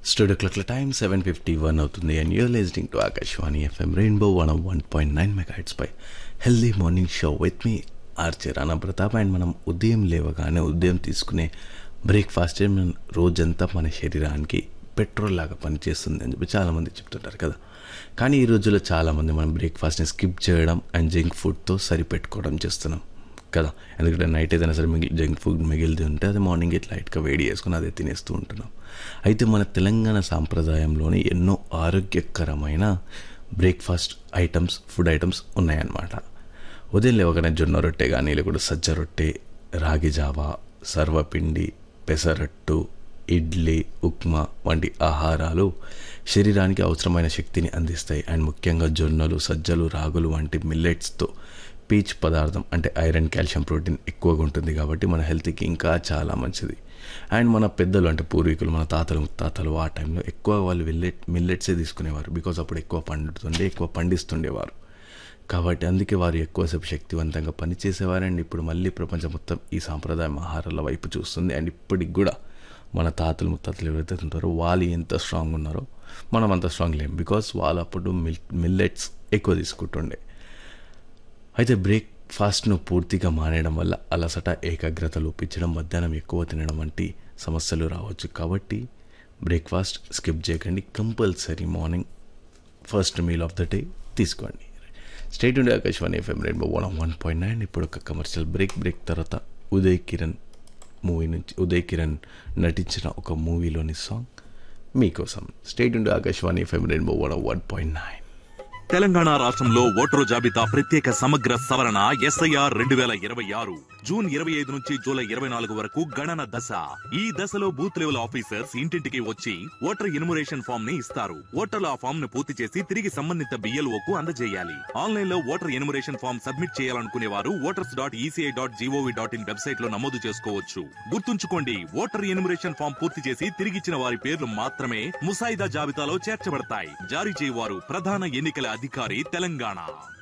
studio క్లాక్ల time seven fifty one అవుతుంది and you're listening to Akashvani FM rainbow one one point nine mega పై healthy morning show with me RJ Rana Pratap and మనం ఉదయం లేవగానే ఉదయం తీసుకునే బ్రేక్ఫాస్ట్ మన రోజంతా మన శరీరానికి పెట్రోల్ లాగా పనిచేస్తుంది అని చెప్పి చాలామంది చెప్తుంటారు కదా కానీ ఈ రోజుల్లో చాలామంది మనం బ్రేక్ఫాస్ట్ని స్కిప్ చేయడం అండ్ జంక్ ఫుడ్తో సరిపెట్టుకోవడం చేస్తున్నాం కదా ఎందుకంటే నైట్ ఏదైనా సరే మిగిలి జంక్ ఫుడ్ మిగిలితే ఉంటే అది మార్నింగ్ ఇట్లా లైట్గా వేడి చేసుకుని అదే తినేస్తూ ఉంటున్నాం అయితే మన తెలంగాణ సాంప్రదాయంలోని ఎన్నో ఆరోగ్యకరమైన బ్రేక్ఫాస్ట్ ఐటమ్స్ ఫుడ్ ఐటమ్స్ ఉన్నాయన్నమాట ఉదయం లేవగానే జొన్న రొట్టె కానీ లేకుంటే సజ్జ రొట్టె రాగి జావా సర్వపిండి పెసరట్టు ఇడ్లీ ఉప్మా వంటి ఆహారాలు శరీరానికి అవసరమైన శక్తిని అందిస్తాయి అండ్ ముఖ్యంగా జొన్నలు సజ్జలు రాగులు వంటి మిల్లెట్స్తో పీచ్ పదార్థం అంటే ఐరన్ కాల్షియం ప్రోటీన్ ఎక్కువగా ఉంటుంది కాబట్టి మన హెల్త్కి ఇంకా చాలా మంచిది అండ్ మన పెద్దలు అంటే పూర్వీకులు మన తాతలు ముత్తాతలు ఆ టైంలో ఎక్కువ వాళ్ళు మిల్లెట్ మిల్లెట్సే తీసుకునేవారు బికాజ్ అప్పుడు ఎక్కువ పండుతుండే ఎక్కువ పండిస్తుండేవారు కాబట్టి అందుకే వారు ఎక్కువసేపు శక్తివంతంగా పనిచేసేవారు అండ్ ఇప్పుడు మళ్ళీ ప్రపంచం మొత్తం ఈ సాంప్రదాయ ఆహారాల వైపు చూస్తుంది అండ్ ఇప్పటికి కూడా మన తాతలు ముత్తాతలు ఎవరైతే ఉంటారో వాళ్ళు ఎంత స్ట్రాంగ్ ఉన్నారో మనం అంత స్ట్రాంగ్ లేం బికాస్ వాళ్ళు అప్పుడు మిల్ మిల్లెట్స్ ఎక్కువ తీసుకుంటుండే అయితే బ్రేక్ఫాస్ట్ను పూర్తిగా మానేయడం వల్ల అలసట ఏకాగ్రత లోపించడం మధ్యాహ్నం ఎక్కువ తినడం వంటి సమస్యలు రావచ్చు కాబట్టి బ్రేక్ఫాస్ట్ స్కిప్ చేయకండి compulsory morning first meal of the day తీసుకోండి stay tuned Akashvani FM rainbow one one point nine ఇప్పుడు ఒక కమర్షియల్ బ్రేక్ బ్రేక్ తర్వాత ఉదయ్ కిరణ్ మూవీ నుంచి ఉదయ్ కిరణ్ నటించిన ఒక మూవీలోని సాంగ్ మీకోసం stay tuned Akashvani FM rainbow one one point nine Telangana రాష్ట్రంలో ఓటరు జాబితా ప్రత్యేక సమగ్ర సవరణ ఎస్ఐఆర్ రెండు వేల ఇరవై ఆరు జూన్ ఇరవై ఐదు నుంచి జూలై ఇరవై నాలుగు వరకు గణన దశ ఈ దశలో బూత్ లెవెల్ ఆఫీసర్స్ ఇంటింటికి వచ్చి ఓటర్ ఎన్యుమరేషన్ ఫామ్ ని ఇస్తారు ఓటర్లు ఆ ఫామ్ ను పూర్తి చేసి తిరిగి సంబంధిత బిఎల్ఓ కు అందజేయాలి ఆన్లైన్ లో ఓటర్ ఎన్యుమరేషన్ ఫామ్ సబ్మిట్ చేయాలనుకునే వారు voters dot ECI dot GOV dot in website లో నమోదు చేసుకోవచ్చు గుర్తుంచుకోండి ఓటర్ ఎన్యుమరేషన్ ఫామ్ పూర్తి చేసి తిరిగిచ్చిన వారి పేర్లు మాత్రమే ముసాయిదా జాబితాలో చేర్చబడతాయి జారీ చేయవారు ప్రధాన ఎన్నికల అధికారి తెలంగాణ